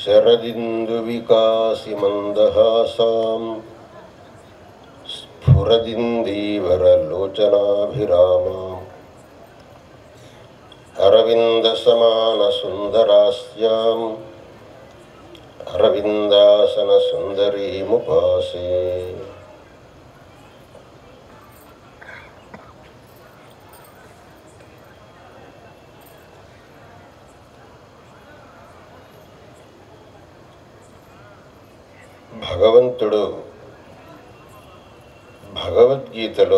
शरदिन्दुविकासिमन्दहासाम् स्फुरदिन्दीवरलोचनाभिरामाम् अरविन्दसमानसुन्दरास्याम् अरविन्दासनसुन्दरीमुपासे భగవంతుడు భగవద్గీతలో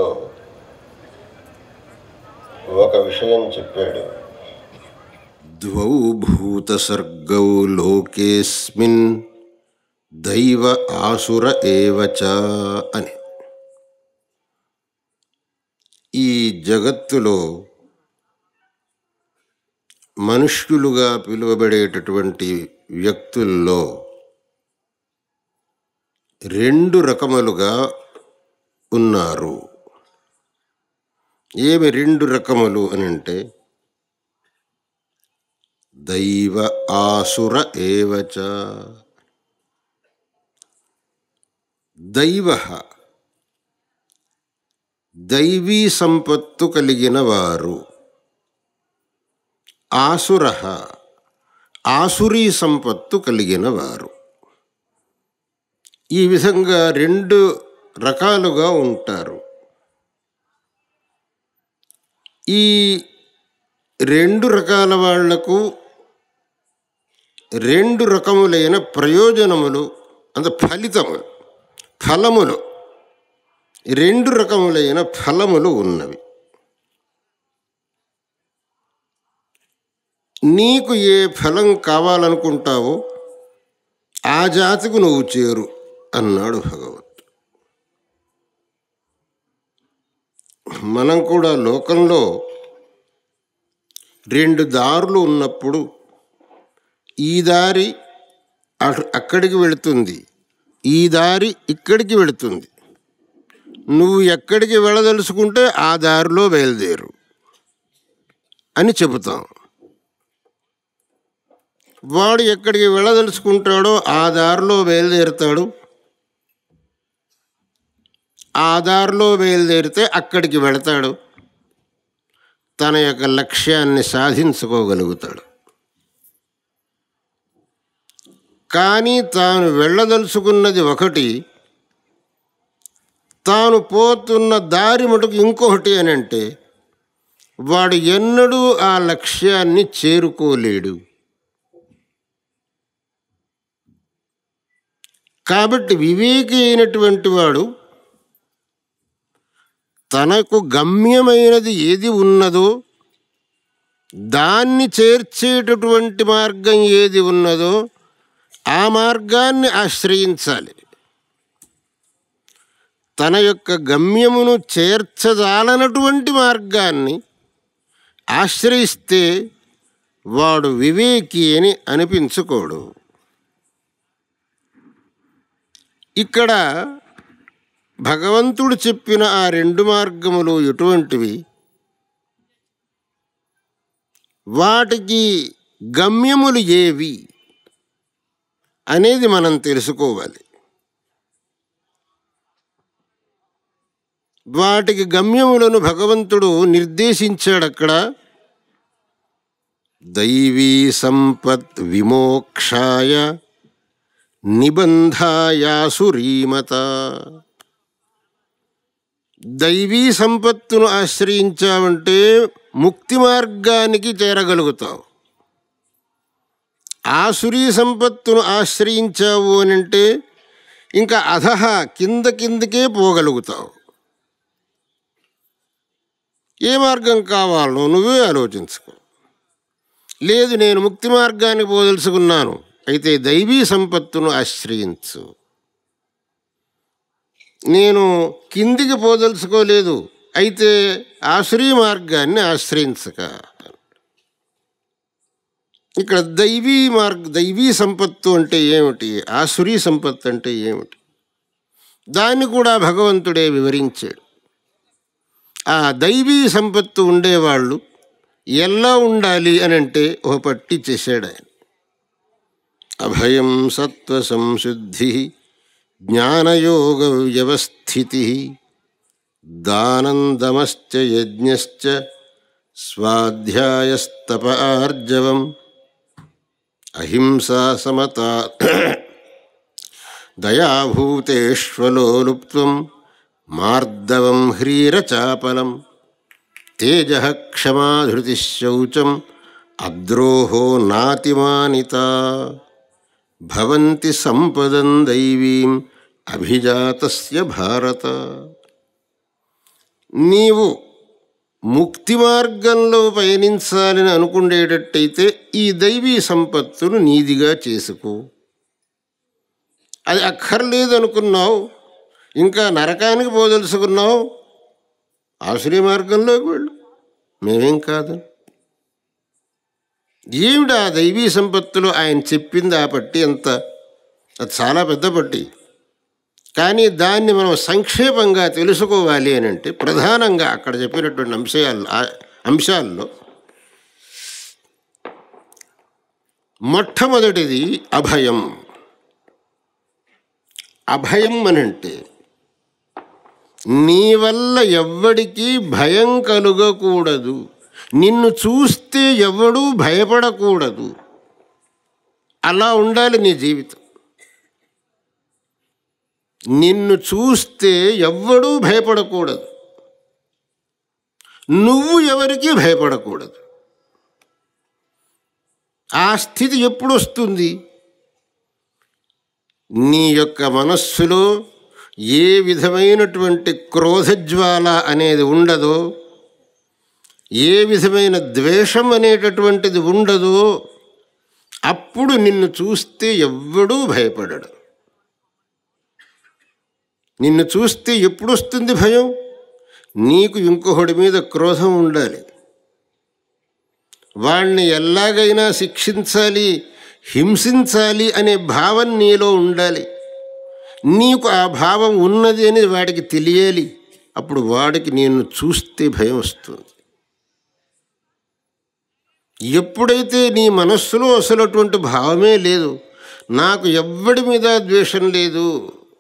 ఒక విషయం చెప్పాడు ద్వౌ భూతసర్గౌ లోకేస్మిన్ దైవ ఆసుర ఏవచ అని ఈ జగత్తులో మనుష్యులుగా పిలువబడేటటువంటి వ్యక్తుల్లో రెండు రకములుగా ఉన్నారు ఏమి రెండు రకములు అని అంటే దైవ ఆసుర ఏవచ దైవ దైవీ సంపత్తు కలిగిన వారు ఆసుర ఆసురీ సంపత్తు కలిగిన వారు ఈ విధంగా రెండు రకాలుగా ఉంటారు ఈ రెండు రకాల వాళ్లకు రెండు రకములైన ప్రయోజనములు అంత ఫలితములు ఫలములు రెండు రకములైన ఫలములు ఉన్నవి నీకు ఏ ఫలం కావాలనుకుంటావో ఆ జాతికి నువ్వు చేరు అన్నాడు భగవంతుడు మనం కూడా లోకంలో రెండు దారులు ఉన్నప్పుడు ఈ దారి అటు- అక్కడికి వెళుతుంది ఈ దారి ఇక్కడికి వెళుతుంది నువ్వు ఎక్కడికి వెళ్ళదలుచుకుంటే ఆ దారిలో బయలుదేరు అని చెబుతాం వాడు ఎక్కడికి వెళ్ళదలుచుకుంటాడో ఆ దారిలో బయలుదేరుతాడు ఆ దారిలో బయలుదేరితే అక్కడికి వెళతాడు తన యొక్క లక్ష్యాన్ని సాధించుకోగలుగుతాడు కానీ తాను వెళ్ళదలుచుకున్నది ఒకటి తాను పోతున్న దారి మటుకు ఇంకొకటి అని అంటే వాడు ఎన్నడూ ఆ లక్ష్యాన్ని చేరుకోలేడు కాబట్టి వివేకి అయినటువంటి వాడు తనకు గమ్యమైనది ఏది ఉన్నదో దాన్ని చేర్చేటటువంటి మార్గం ఏది ఉన్నదో ఆ మార్గాన్ని ఆశ్రయించాలి తన యొక్క గమ్యమును చేర్చజాలనటువంటి మార్గాన్ని ఆశ్రయిస్తే వాడు వివేకి అని అనిపించుకోడు ఇక్కడ భగవంతుడు చెప్పిన ఆ రెండు మార్గములు ఎటువంటివి వాటికి గమ్యములు ఏవి అనేది మనం తెలుసుకోవాలి వాటికి గమ్యములను భగవంతుడు నిర్దేశించాడు అక్కడ దైవీ సంపత్ విమోక్షాయ నిబంధాయాసురీమత దైవీ సంపత్తును ఆశ్రయించావంటే ముక్తి మార్గానికి చేరగలుగుతావు ఆసురీ సంపత్తును ఆశ్రయించావు అని అంటే ఇంకా అధహ కింద కిందకే పోగలుగుతావు ఏ మార్గం కావాలో నువ్వే ఆలోచించుకో లేదు నేను ముక్తి మార్గానికి పోదలుచుకున్నాను అయితే దైవీ సంపత్తును ఆశ్రయించు నేను కిందికి పోదలుచుకోలేదు అయితే ఆశ్రయ మార్గాన్ని ఆశ్రయించక ఇక్కడ దైవీ మార్గ దైవీ సంపత్తు అంటే ఏమిటి ఆసురీ సంపత్తు అంటే ఏమిటి దాన్ని కూడా భగవంతుడే వివరించాడు ఆ దైవీ సంపత్తు ఉండేవాళ్ళు ఎలా ఉండాలి అని అంటే ఒక పట్టి చేశాడు ఆయన అభయం సత్వసంశుద్ధి జ్ఞానయోగ వ్యవస్థితి దానందమశ్చ యజ్ఞశ్చ స్వాధ్యాయస్తప ఆర్జవం అహింసా సమతా దయాభూతేష్వలోలుప్త్వం మార్దవం హ్రీరచాపలం తేజ క్షమాధృతిశౌచం అద్రోహో నాతిమానిత భవంతి సంపదం దైవీం అభిజాతస్య భారత నీవు ముక్తి మార్గంలో పయనించాలని అనుకునేటట్టయితే ఈ దైవీ సంపత్తును నీదిగా చేసుకో అది అక్కర్లేదు అనుకున్నావు ఇంకా నరకానికి పోదలుచుకున్నావు ఆశ్రయ మార్గంలోకి వెళ్ళు మేమేం కాదు ఏమిటి ఆ దైవీ సంపత్తులు ఆయన చెప్పింది ఆ పట్టి అంత అది చాలా పెద్ద పట్టి కానీ దాన్ని మనం సంక్షేపంగా తెలుసుకోవాలి అని అంటే ప్రధానంగా అక్కడ చెప్పినటువంటి అంశాలు అంశాల్లో మొట్టమొదటిది అభయం అభయం అనంటే నీ వల్ల ఎవ్వడికి భయం కలుగకూడదు నిన్ను చూస్తే ఎవడూ భయపడకూడదు అలా ఉండాలి నీ జీవితం నిన్ను చూస్తే ఎవ్వడూ భయపడకూడదు నువ్వు ఎవరికి భయపడకూడదు ఆ స్థితి ఎప్పుడు వస్తుంది నీ యొక్క మనస్సులో ఏ విధమైనటువంటి క్రోధజ్వాల అనేది ఉండదో ఏ విధమైన ద్వేషం అనేటటువంటిది ఉండదో అప్పుడు నిన్ను చూస్తే ఎవ్వడూ భయపడడు నిన్ను చూస్తే ఎప్పుడు వస్తుంది భయం నీకు ఇంకొకడి మీద క్రోధం ఉండాలి వాణ్ణి ఎలాగైనా శిక్షించాలి హింసించాలి అనే భావం నీలో ఉండాలి నీకు ఆ భావం ఉన్నది అని వాడికి తెలియాలి అప్పుడు వాడికి నేను చూస్తే భయం వస్తుంది ఎప్పుడైతే నీ మనస్సులో అసలు అటువంటి భావమే లేదు నాకు ఎవ్వడి మీద ద్వేషం లేదు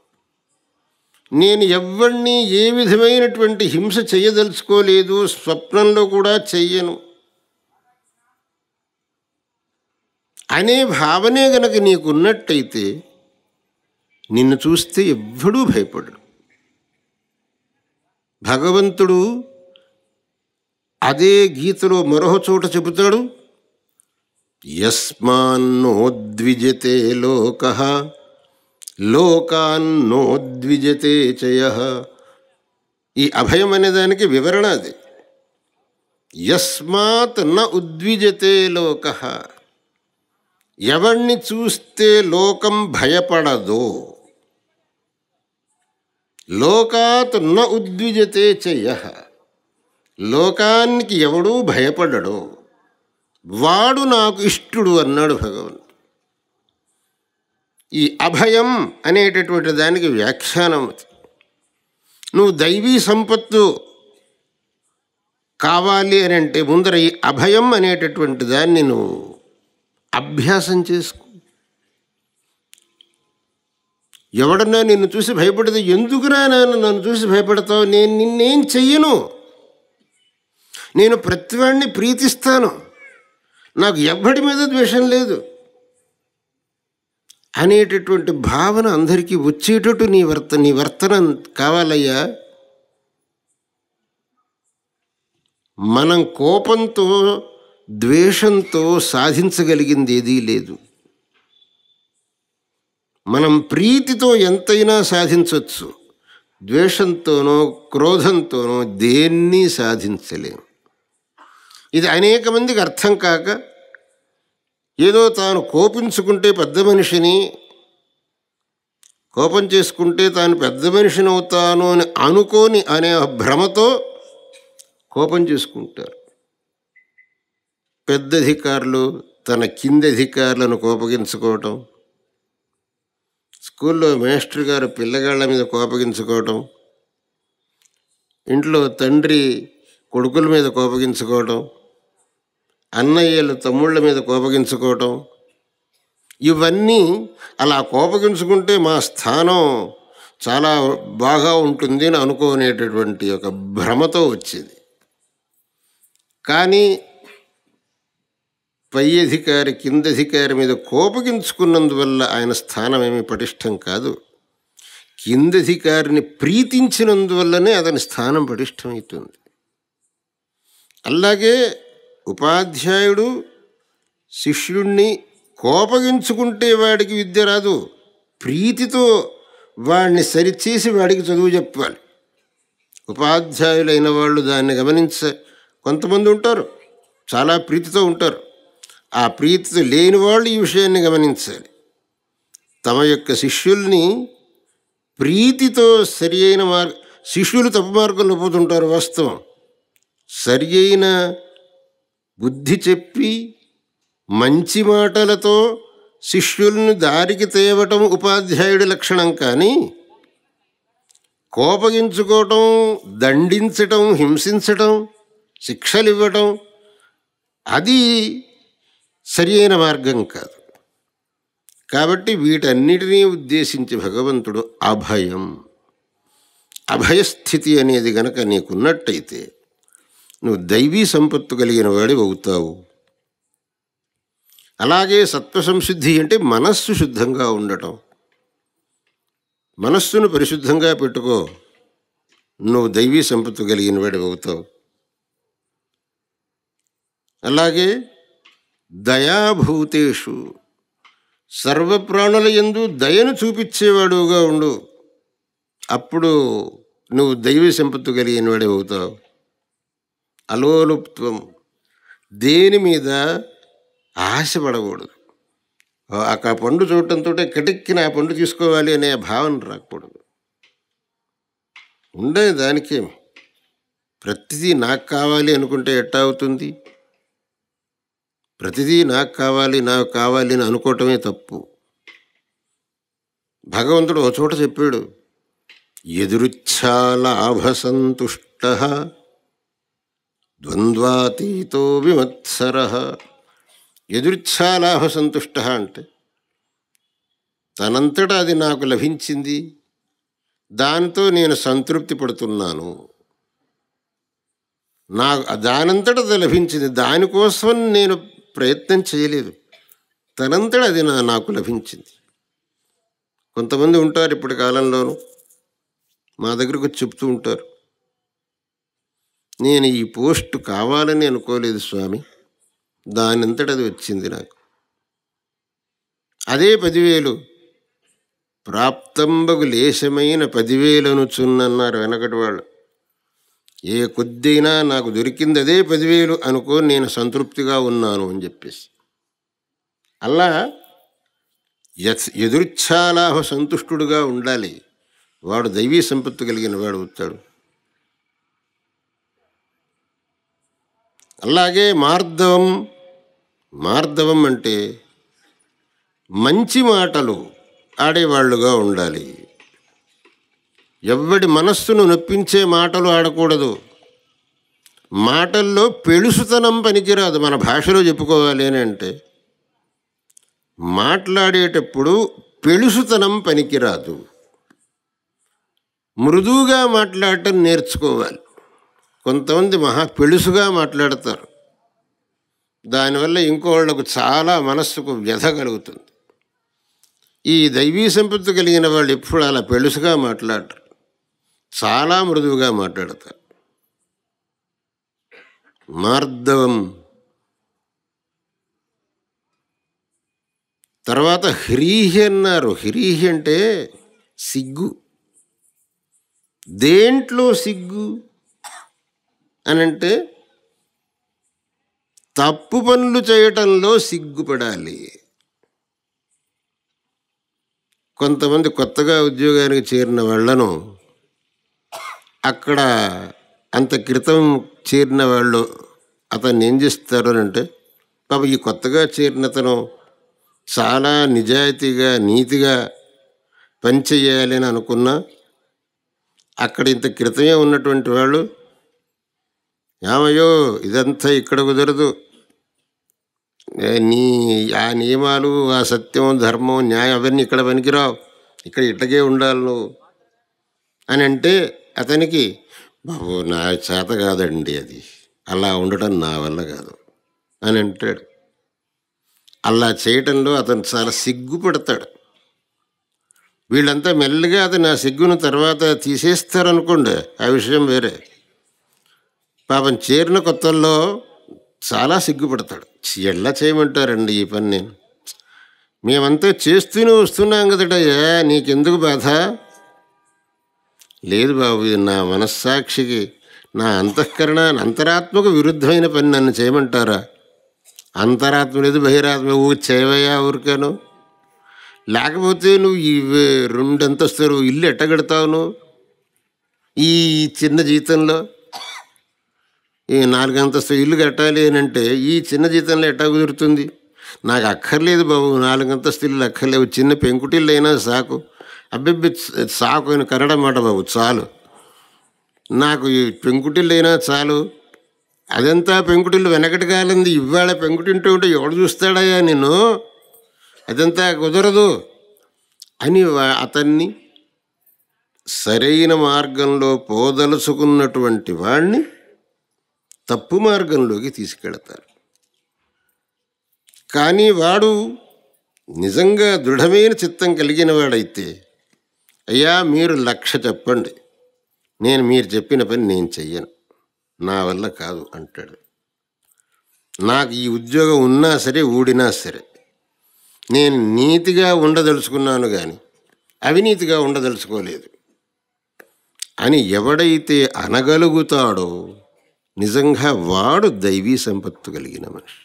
నేను ఎవ్వడిని ఏ విధమైనటువంటి హింస చేయదలుచుకోలేదు స్వప్నంలో కూడా చెయ్యను అనే భావనే గనక నీకున్నట్టయితే నిన్ను చూస్తే ఎవ్వడూ భయపడడు భగవంతుడు అదే గీతలో మరో చోట చెబుతాడు యస్మాన్నోద్విజతే లోక లోకాన్నోద్విజతే చయ ఈ అభయం అనే దానికి వివరణ అది యస్మాత్ న ఉద్విజతే లోక ఎవరిని చూస్తే లోకం భయపడదో లోకాత్ న ఉద్విజతే చెయ్య లోకానికి ఎవడూ భయపడడు వాడు నాకు ఇష్టుడు అన్నాడు భగవంతుడు ఈ అభయం అనేటటువంటి దానికి వ్యాఖ్యానం అది నువ్వు దైవీ సంపత్తు కావాలి అని అంటే ముందర ఈ అభయం అనేటటువంటి దాన్ని నువ్వు అభ్యాసం చేసుకో ఎవడన్నా నిన్ను చూసి భయపడితే ఎందుకురా నాన్న నన్ను చూసి భయపడతావు నేను నిన్నేం చెయ్యను నేను ప్రతివాడిని ప్రీతిస్తాను నాకు ఎవ్వడి మీద ద్వేషం లేదు అనేటటువంటి భావన అందరికీ వచ్చేటట్టు నీ వర్త నీ వర్తన కావాలయ్యా మనం కోపంతో ద్వేషంతో సాధించగలిగింది ఏదీ లేదు మనం ప్రీతితో ఎంతైనా సాధించవచ్చు ద్వేషంతోనో క్రోధంతోనో దేన్ని సాధించలేము ఇది అనేక మందికి అర్థం కాక ఏదో తాను కోపించుకుంటే పెద్ద మనిషిని కోపం చేసుకుంటే తాను పెద్ద మనిషిని అవుతాను అని అనుకోని అనే భ్రమతో కోపం చేసుకుంటారు పెద్ద అధికారులు తన కింది అధికారులను కోపగించుకోవటం స్కూల్లో మేస్టర్ గారు పిల్లగాళ్ళ మీద కోపగించుకోవటం ఇంట్లో తండ్రి కొడుకుల మీద కోపగించుకోవటం అన్నయ్యలు తమ్ముళ్ళ మీద కోపగించుకోవటం ఇవన్నీ అలా కోపగించుకుంటే మా స్థానం చాలా బాగా ఉంటుంది అని అనుకోనేటటువంటి ఒక భ్రమతో వచ్చేది కానీ పై అధికారి కింద అధికారి మీద కోపగించుకున్నందువల్ల ఆయన స్థానం ఏమీ పటిష్టం కాదు కింద అధికారిని ప్రీతించినందువల్లనే అతని స్థానం పటిష్టమవుతుంది అలాగే ఉపాధ్యాయుడు శిష్యుణ్ణి కోపగించుకుంటే వాడికి విద్య రాదు ప్రీతితో వాడిని సరిచేసి వాడికి చదువు చెప్పాలి ఉపాధ్యాయులైన వాళ్ళు దాన్ని గమనించ కొంతమంది ఉంటారు చాలా ప్రీతితో ఉంటారు ఆ ప్రీతితో లేని వాళ్ళు ఈ విషయాన్ని గమనించాలి తమ యొక్క శిష్యుల్ని ప్రీతితో సరి అయిన మార్గ శిష్యులు తప్పు మార్గంలో పోతుంటారు వాస్తవం సరి అయిన బుద్ధి చెప్పి మంచి మాటలతో శిష్యుల్ని దారికి తేవటం ఉపాధ్యాయుడి లక్షణం కానీ కోపగించుకోవటం దండించటం హింసించటం శిక్షలు ఇవ్వటం అది సరి అయిన మార్గం కాదు కాబట్టి వీటన్నిటినీ ఉద్దేశించి భగవంతుడు అభయం అభయస్థితి అనేది గనక నీకున్నట్టయితే నువ్వు దైవీ సంపత్తు కలిగిన వాడి అవుతావు అలాగే సత్వ సంశుద్ధి అంటే మనస్సు శుద్ధంగా ఉండటం మనస్సును పరిశుద్ధంగా పెట్టుకో నువ్వు దైవీ సంపత్తు కలిగిన వాడి అవుతావు అలాగే దయాభూతేషు సర్వప్రాణుల ఎందు దయను చూపించేవాడుగా ఉండు అప్పుడు నువ్వు దైవ సంపత్తు కలిగిన వాడి అవుతావు అలోలుప్త్వం దేని మీద ఆశపడకూడదు ఆ పండు చూడటంతో కటిక్కిన ఆ పండు తీసుకోవాలి అనే భావన రాకూడదు ఉండే దానికేమి ప్రతిదీ నాకు కావాలి అనుకుంటే ఎట్టా అవుతుంది ప్రతిదీ నాకు కావాలి నాకు కావాలి అని అనుకోవటమే తప్పు భగవంతుడు ఒక చోట చెప్పాడు ఎదురుచ్ఛాలాభసంతుష్ట ద్వంద్వాతీతో విమత్సర ఎదురుచ్ఛాలాభ సంతుష్ట అంటే తనంతటా అది నాకు లభించింది దానితో నేను సంతృప్తి పడుతున్నాను నా దానంతట అది లభించింది దానికోసం నేను ప్రయత్నం చేయలేదు తనంతట అది నా నాకు లభించింది కొంతమంది ఉంటారు ఇప్పటి కాలంలోనూ మా దగ్గరకు వచ్చి చెప్తూ ఉంటారు నేను ఈ పోస్ట్ కావాలని అనుకోలేదు స్వామి దానంతట అది వచ్చింది నాకు అదే పదివేలు ప్రాప్తంబగు లేశమైన పదివేలు అనుచున్నన్నారు వెనకటి వాళ్ళు ఏ కొద్దైనా నాకు దొరికింది అదే పదివేలు అనుకోని నేను సంతృప్తిగా ఉన్నాను అని చెప్పేసి అలా యత్ ఎదురుచ్ఛాలాహ సంతుష్టుడుగా ఉండాలి వాడు దైవీ సంపత్తి కలిగిన వాడు అవుతాడు అలాగే మార్దవం మార్దవం అంటే మంచి మాటలు ఆడేవాళ్ళుగా ఉండాలి ఎవడి మనస్సును నొప్పించే మాటలు ఆడకూడదు మాటల్లో పెళుసుతనం పనికిరాదు మన భాషలో చెప్పుకోవాలి అని అంటే మాట్లాడేటప్పుడు పెళుసుతనం పనికిరాదు మృదువుగా మాట్లాడటం నేర్చుకోవాలి కొంతమంది మహా పెళుసుగా మాట్లాడతారు దానివల్ల ఇంకోళ్లకు చాలా మనస్సుకు వ్యధ కలుగుతుంది ఈ దైవీ సంపత్తి కలిగిన వాళ్ళు ఎప్పుడు అలా పెళుసుగా మాట్లాడరు చాలా మృదువుగా మాట్లాడతారు మార్దవం తర్వాత హ్రీహి అన్నారు హ్రీహి అంటే సిగ్గు దేంట్లో సిగ్గు అని అంటే తప్పు పనులు చేయటంలో సిగ్గుపడాలి కొంతమంది కొత్తగా ఉద్యోగానికి చేరిన వాళ్ళను అక్కడ అంత క్రితం చేరిన వాళ్ళు అతన్ని ఏం చేస్తారు అని అంటే పాప ఈ కొత్తగా చేరిన అతను చాలా నిజాయితీగా నీతిగా పనిచేయాలి అని అనుకున్నా అక్కడ ఇంత క్రితమే ఉన్నటువంటి వాళ్ళు ఏమయ్యో ఇదంతా ఇక్కడ కుదరదు ఏ, నీ ఆ నియమాలు ఆ సత్యం ధర్మం న్యాయం అవన్నీ ఇక్కడ పనికిరావు ఇక్కడ ఇట్టగే ఉండాలి నువ్వు అని అంటే అతనికి బాబు నా చేత కాదండి అది అలా ఉండటం నా వల్ల కాదు అని అంటాడు అలా చేయటంలో అతను చాలా సిగ్గుపడతాడు వీళ్ళంతా మెల్లగా అతను ఆ సిగ్గును తర్వాత తీసేస్తారనుకోండి ఆ విషయం వేరే పాపం చేరిన కొత్తల్లో చాలా సిగ్గుపడతాడు ఎట్లా చేయమంటారండి ఈ పని నేను మేమంతా చేస్తూనే వస్తున్నాం కదటయ్యా నీకెందుకు బాధ లేదు బాబు ఇది నా మనస్సాక్షికి నా అంతఃకరణ అంతరాత్మకు విరుద్ధమైన పని నన్ను చేయమంటారా అంతరాత్మ లేదు బహిరాత్మ ఊ చేయవయ్యా ఊరికాను లేకపోతే నువ్వు ఈ వే- రెండు అంతస్తులు ఇల్లు ఎట్టగడతావు నువ్వు ఈ చిన్న జీతంలో ఈ నాలుగు అంతస్తు ఇల్లు కట్టాలి అని అంటే ఈ చిన్న జీతంలో ఎట్టా కుదురుతుంది నాకు అక్కర్లేదు బాబు నాలుగు అంతస్తు ఇల్లు అక్కర్లేవు చిన్న పెంకుటిల్లు అయినా సాకు అబ్బెబ్బి సాకు అని కన్నడ మాట బాబు చాలు నాకు ఈ పెంకుటిల్లు అయినా చాలు అదంతా పెంకుటిల్లు వెనకటి కాలంది ఇవాళ పెంకుటింటూ ఉంటే ఎవడు చూస్తాడయ్యా నేను అదంతా కుదరదు అని వా- అతన్ని సరైన మార్గంలో పోదలుచుకున్నటువంటి వాణ్ణి తప్పు మార్గంలోకి తీసుకెళతారు కానీ వాడు నిజంగా దృఢమైన చిత్తం కలిగిన వాడైతే అయ్యా మీరు లక్ష చెప్పండి నేను మీరు చెప్పిన పని నేను చెయ్యను నా వల్ల కాదు అంటాడు నాకు ఈ ఉద్యోగం ఉన్నా సరే ఊడినా సరే నేను నీతిగా ఉండదలుచుకున్నాను కానీ అవినీతిగా ఉండదలుచుకోలేదు అని ఎవడైతే అనగలుగుతాడో నిజంగా వాడు దైవీ సంపత్తు కలిగిన మనిషి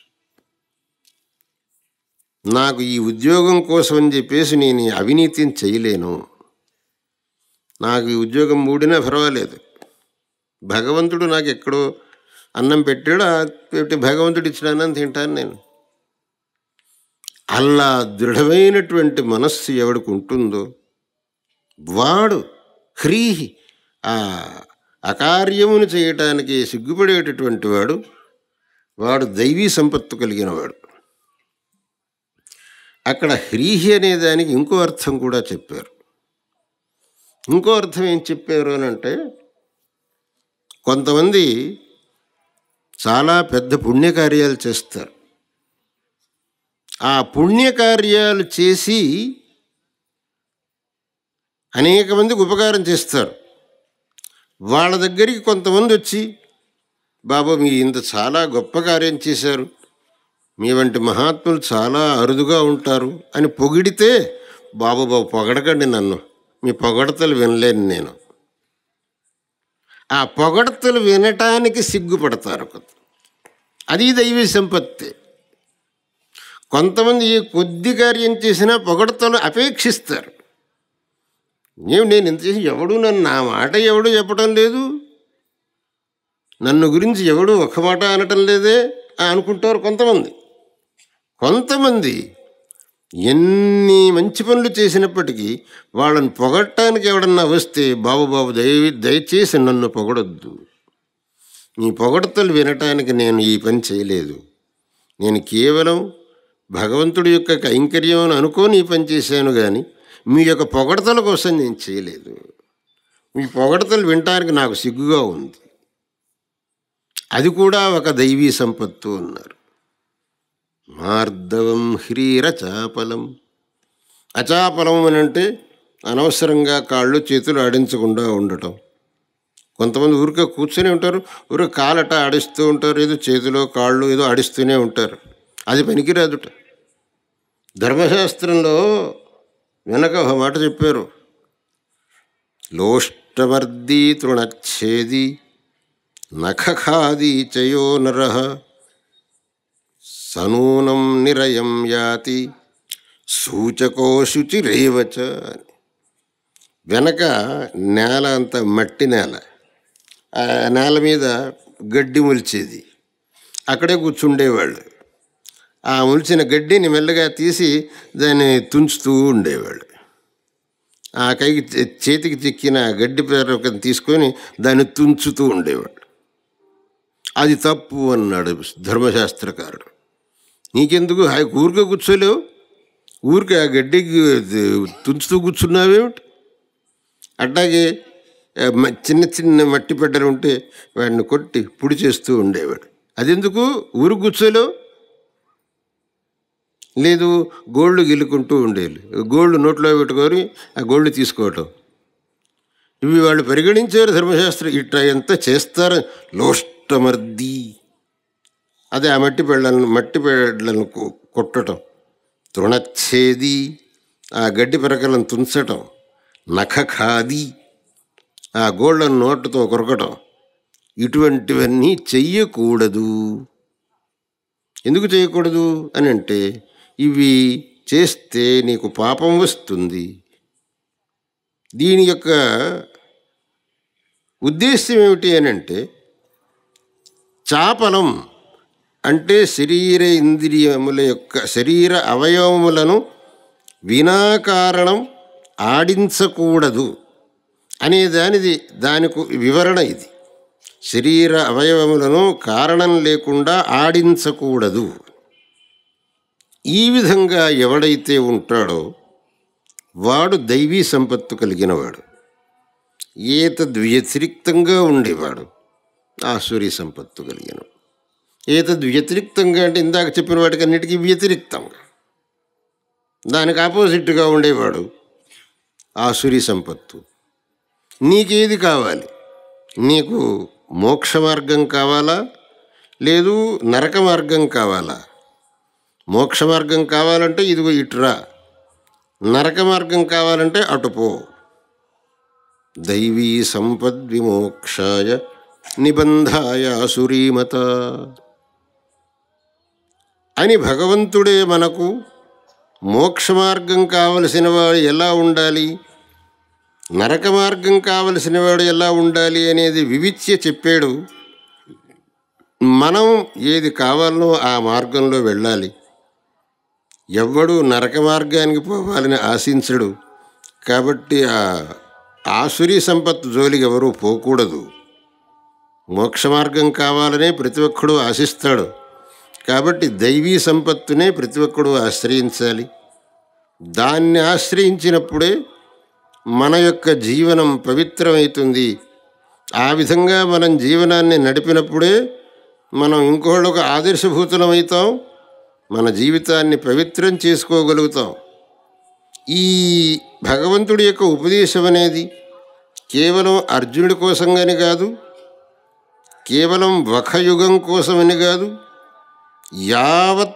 నాకు ఈ ఉద్యోగం కోసం అని చెప్పేసి నేను ఈ అవినీతిని చేయలేను నాకు ఈ ఉద్యోగం మూడినా పర్వాలేదు భగవంతుడు నాకు ఎక్కడో అన్నం పెట్టాడు ఆ పెట్టి భగవంతుడు ఇచ్చిన అన్నం తింటాను నేను అలా దృఢమైనటువంటి మనస్సు ఎవడికి ఉంటుందో వాడు హ్రీహి ఆ అకార్యమును చేయటానికి సిగ్గుపడేటటువంటి వాడు వాడు దైవీ సంపత్తు కలిగిన వాడు అక్కడ హ్రీహి అనే దానికి ఇంకో అర్థం కూడా చెప్పారు ఇంకో అర్థం ఏం చెప్పారు అని అంటే కొంతమంది చాలా పెద్ద పుణ్యకార్యాలు చేస్తారు ఆ పుణ్యకార్యాలు చేసి అనేక మందికి ఉపకారం చేస్తారు వాళ్ళ దగ్గరికి కొంతమంది వచ్చి బాబా మీ ఇంత చాలా గొప్ప కార్యం చేశారు మీ వంటి మహాత్ములు చాలా అరుదుగా ఉంటారు అని పొగిడితే బాబు బాబు పొగడకండి నన్ను మీ పొగడతలు వినలేను నేను ఆ పొగడతలు వినటానికి సిగ్గుపడతారు కొంత అది దైవీ సంపత్తి కొంతమంది ఏ కొద్ది కార్యం చేసినా పొగడతలు అపేక్షిస్తారు ఏం నేను ఇంత చేసి ఎవడు నన్ను నా మాట ఎవడు చెప్పడం లేదు నన్ను గురించి ఎవడు ఒక మాట అనటం లేదే అని అనుకుంటారు కొంతమంది కొంతమంది ఎన్ని మంచి పనులు చేసినప్పటికీ వాళ్ళని పొగడటానికి ఎవడన్నా వస్తే బాబు బాబు దయ దయచేసి నన్ను పొగడొద్దు నీ పొగడతలు వినటానికి నేను ఈ పని చేయలేదు నేను కేవలం భగవంతుడి యొక్క కైంకర్యం అని అనుకోని ఈ పని చేశాను కానీ మీ యొక్క పొగడతల కోసం నేను చేయలేదు మీ పొగడతలు వినటానికి నాకు సిగ్గుగా ఉంది అది కూడా ఒక దైవీ సంపత్తు అన్నారు మార్దవం హ్రీర చాపలం అచాపలం అని అంటే అనవసరంగా కాళ్ళు చేతులు ఆడించకుండా ఉండటం కొంతమంది ఊరికే కూర్చొని ఉంటారు ఊరికే కాలట ఆడిస్తూ ఉంటారు ఏదో చేతిలో కాళ్ళు ఏదో ఆడిస్తూనే ఉంటారు అది పనికిరాదుట ధర్మశాస్త్రంలో వెనక ఒక మాట చెప్పారు లోష్టమర్దీ తృణచ్ఛేది నఖఖాది చయో నర సనూనం నిరయం యాతి సూచకో శుచిరేవచ అని. వెనక నేల అంత మట్టి నేల ఆ నేల మీద గడ్డి మొలిచేది అక్కడే కూర్చుండేవాళ్ళు ఆ మొలిచిన గడ్డిని మెల్లగా తీసి దాన్ని తుంచుతూ ఉండేవాళ్ళు ఆ కైకి చే- చేతికి చిక్కిన గడ్డి పేరు తీసుకొని దాన్ని తుంచుతూ ఉండేవాడు అది తప్పు అన్నాడు ధర్మశాస్త్రకారుడు నీకెందుకు హాయి ఊరికే కూర్చోలేవు ఊరికే ఆ గడ్డికి తుంచుతూ కూర్చున్నావేమిటి అట్లాగే ఆ, మ- చిన్న చిన్న మట్టి పెడ్డలు ఉంటే వాడిని కొట్టి పుడి చేస్తూ ఉండేవాడు అదెందుకు ఊరు కూర్చోలేవు లేదు గోళ్ళు గిల్లుకుంటూ ఉండేది గోళ్ళు నోట్లో పెట్టుకొని ఆ గోళ్ళు తీసుకోవటం ఇవి వాళ్ళు పరిగణించారు ధర్మశాస్త్రం ఇట్లా ఎంత చేస్తారు లోష్టమర్ది అదే ఆ మట్టి పెళ్ళలను మట్టి పెళ్ళలను కొ- కొట్టడం తృణచ్ఛేది ఆ గడ్డి పెరకలను తుంచటం నఖఖాది ఆ గోళ్ళను నోటుతో కొరకటం ఇటువంటివన్నీ చెయ్యకూడదు ఎందుకు చేయకూడదు అని అంటే ఇవి చేస్తే నీకు పాపం వస్తుంది దీని యొక్క ఉద్దేశ్యం ఏమిటి అని అంటే చాపలం అంటే శరీర ఇంద్రియముల యొక్క శరీర అవయవములను వినాకారణం ఆడించకూడదు అనే దానిది దానికి వివరణ ఇది శరీర అవయవములను కారణం లేకుండా ఆడించకూడదు ఈ విధంగా ఎవడైతే ఉంటాడో వాడు దైవీ సంపత్తు కలిగినవాడు ఏతద్వ్యతిరిక్తంగా ఉండేవాడు ఆసురి సంపత్తు కలిగిన ఏతద్వ్యతిరిక్తంగా అంటే ఇందాక చెప్పిన వాటికన్నిటికీ వ్యతిరిక్తంగా దానికి ఆపోజిట్గా ఉండేవాడు ఆసురి సంపత్తు నీకేది కావాలి నీకు మోక్ష మార్గం కావాలా లేదు నరక మార్గం కావాలా మోక్ష మార్గం కావాలంటే ఇదిగో ఇటురా నరక మార్గం కావాలంటే అటుపో దైవీ సంపద్విమోక్షాయ నిబంధాయ అసురీమత అని భగవంతుడే మనకు మోక్ష మార్గం కావలసిన వాడు ఎలా ఉండాలి నరక మార్గం కావలసిన వాడు ఎలా ఉండాలి అనేది వివిచ్య చెప్పాడు మనం ఏది కావాలనో ఆ మార్గంలో వెళ్ళాలి ఎవ్వడు నరక మార్గానికి పోవాలని ఆశించడు కాబట్టి ఆ ఆసురి సంపత్తు జోలికి ఎవరూ పోకూడదు మోక్ష మార్గం కావాలనే ప్రతి ఒక్కడు ఆశిస్తాడు కాబట్టి దైవీ సంపత్తునే ప్రతి ఒక్కడు ఆశ్రయించాలి దాన్ని ఆశ్రయించినప్పుడే మన యొక్క జీవనం పవిత్రమవుతుంది ఆ విధంగా మనం జీవనాన్ని నడిపినప్పుడే మనం ఇంకోళ్ళకు ఆదర్శభూతులమవుతాం మన జీవితాన్ని పవిత్రం చేసుకోగలుగుతాం ఈ భగవంతుడి యొక్క ఉపదేశం అనేది కేవలం అర్జునుడి కోసంగాని కాదు కేవలం వఖయుగం కోసమని కాదు యావత్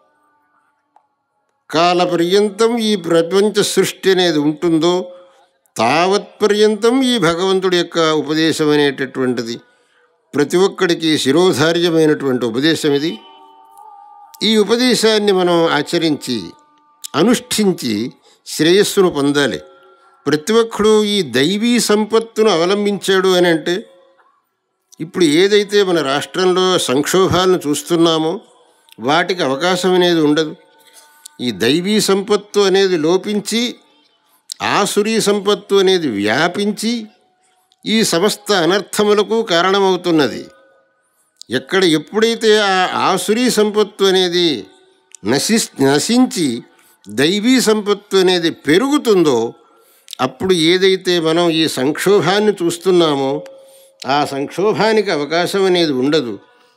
కాల పర్యంతం ఈ ప్రపంచ సృష్టి అనేది ఉంటుందో తావత్ పర్యంతం ఈ భగవంతుడి యొక్క ఉపదేశం అనేటటువంటిది ప్రతి ఒక్కడికి శిరోధార్యమైనటువంటి ఉపదేశం ఇది ఈ ఉపదేశాన్ని మనం ఆచరించి అనుష్ఠించి శ్రేయస్సును పొందాలి ప్రతి ఒక్కడు ఈ దైవీ సంపత్తును అవలంబించాడు అని అంటే ఇప్పుడు ఏదైతే మన రాష్ట్రంలో సంక్షోభాలను చూస్తున్నామో వాటికి అవకాశం అనేది ఉండదు ఈ దైవీ సంపత్తు అనేది లోపించి ఆసురీ సంపత్తు అనేది వ్యాపించి ఈ సమస్త అనర్థములకు కారణమవుతున్నది ఎక్కడ ఎప్పుడైతే ఆ ఆసురీ సంపత్తు అనేది నశి నశించి దైవీ సంపత్తు అనేది పెరుగుతుందో అప్పుడు ఏదైతే మనం ఈ సంక్షోభాన్ని చూస్తున్నామో ఆ సంక్షోభానికి అవకాశం అనేది ఉండదు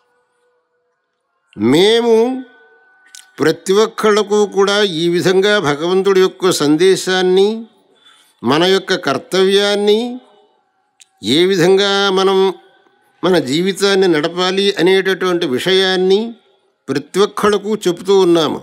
మేము ప్రతి ఒక్కళ్ళకు కూడా ఈ విధంగా భగవంతుడి యొక్క సందేశాన్ని మన యొక్క కర్తవ్యాన్ని ఏ విధంగా మనం మన జీవితాన్ని నడపాలి అనేటటువంటి విషయాన్ని ప్రతి ఒక్కళ్ళకు చెబుతూ ఉన్నాము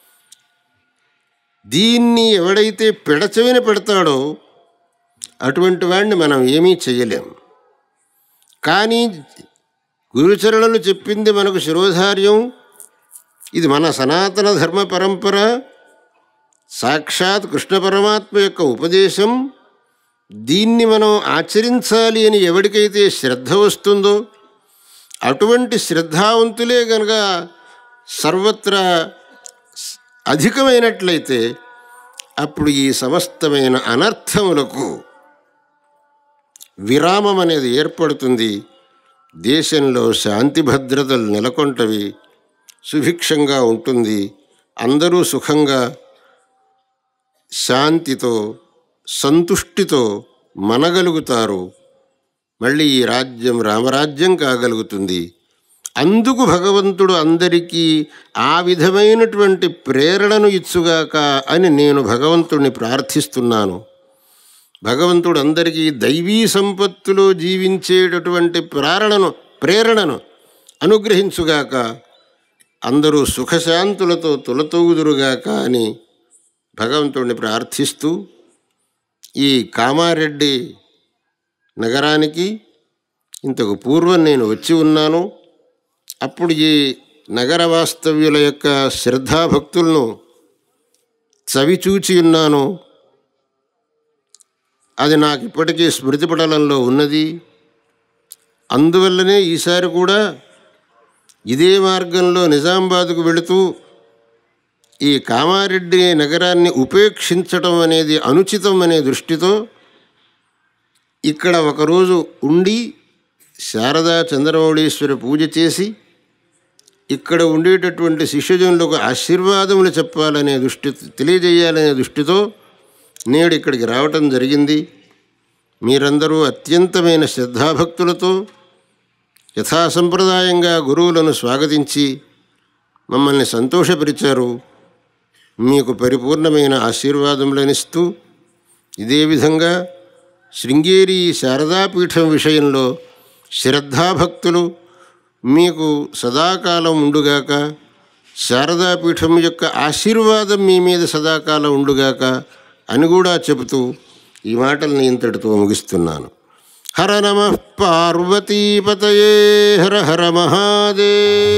దీన్ని ఎవడైతే పెడచెవిన పెడతాడో అటువంటి వాడిని మనం ఏమీ చేయలేం కానీ గురుచరణలు చెప్పింది మనకు శిరోధార్యం ఇది మన సనాతన ధర్మ పరంపర సాక్షాత్ కృష్ణ పరమాత్మ యొక్క ఉపదేశం దీన్ని మనం ఆచరించాలి అని ఎవరికైతే శ్రద్ధ వస్తుందో అటువంటి శ్రద్ధావంతులే కనుక సర్వత్రా అధికమైనట్లయితే అప్పుడు ఈ సమస్తమైన అనర్థములకు విరామం అనేది ఏర్పడుతుంది దేశంలో శాంతి భద్రతలు నెలకొంటవి సుభిక్షంగా ఉంటుంది అందరూ సుఖంగా శాంతితో సంతుష్టితో మనగలుగుతారు మళ్ళీ ఈ రాజ్యం రామరాజ్యం కాగలుగుతుంది అందుకు భగవంతుడు అందరికీ ఆ విధమైనటువంటి ప్రేరణను ఇచ్చుగాక అని నేను భగవంతుడిని ప్రార్థిస్తున్నాను భగవంతుడు అందరికీ దైవీ సంపత్తులో జీవించేటటువంటి ప్రేరణను ప్రేరణను అనుగ్రహించుగాక అందరూ సుఖశాంతులతో తులతూగుదురుగాక అని భగవంతుడిని ప్రార్థిస్తూ ఈ కామారెడ్డి నగరానికి ఇంతకు పూర్వం నేను వచ్చి ఉన్నాను అప్పుడు ఈ నగర వాస్తవ్యుల యొక్క శ్రద్ధాభక్తులను చవిచూచి ఉన్నాను అది నాకు ఇప్పటికీ స్మృతిపటలంలో ఉన్నది అందువల్లనే ఈసారి కూడా ఇదే మార్గంలో నిజామాబాద్కు వెళుతూ ఈ కామారెడ్డి నగరాన్ని ఉపేక్షించటం అనేది అనుచితం అనే దృష్టితో ఇక్కడ ఒకరోజు ఉండి శారదా చంద్రమౌళీశ్వరి పూజ చేసి ఇక్కడ ఉండేటటువంటి శిష్యజనులకు ఆశీర్వాదములు చెప్పాలనే దృష్టి తెలియజేయాలనే దృష్టితో నేడు ఇక్కడికి రావటం జరిగింది మీరందరూ అత్యంతమైన శ్రద్ధాభక్తులతో యథాసంప్రదాయంగా గురువులను స్వాగతించి మమ్మల్ని సంతోషపరిచారు మీకు పరిపూర్ణమైన ఆశీర్వాదములనిస్తూ ఇదే విధంగా శృంగేరి శారదాపీఠం విషయంలో శ్రద్ధాభక్తులు మీకు సదాకాలం ఉండుగాక శారదాపీఠం యొక్క ఆశీర్వాదం మీ మీద సదాకాలం ఉండుగాక అని కూడా చెబుతూ ఈ మాటల్ని ఇంతటితో ముగిస్తున్నాను హర నమ పార్వతీపతయే హర హర మహాదేవ్